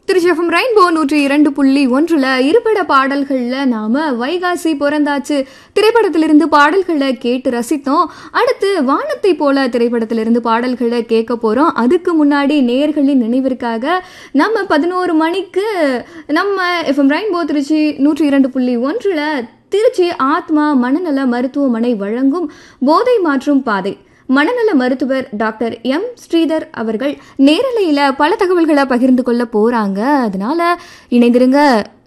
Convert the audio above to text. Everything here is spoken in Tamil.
திருச்செஃபம் ரெயின்போ நூற்றி இரண்டு புள்ளி ஒன்றுல இருபட பாடல்கள்ல நாம வைகாசி பிறந்தாச்சு திரைப்படத்திலிருந்து பாடல்களை கேட்டு ரசித்தோம் அடுத்து வானத்தை போல திரைப்படத்திலிருந்து பாடல்களை கேட்க போறோம் அதுக்கு முன்னாடி நேயர்களின் நினைவிற்காக நம்ம பதினோரு மணிக்கு நம்ம எஃப்எம் ரெயின்போ திருச்சி நூற்றி இரண்டு புள்ளி ஒன்றுல திருச்சி ஆத்மா மனநல மருத்துவமனை வழங்கும் போதை மாற்றும் பாதை மனநல மருத்துவர் டாக்டர் எம் ஸ்ரீதர் அவர்கள் நேரலையில் பல தகவல்களை பகிர்ந்து கொள்ள போறாங்க அதனால இணைந்திருங்க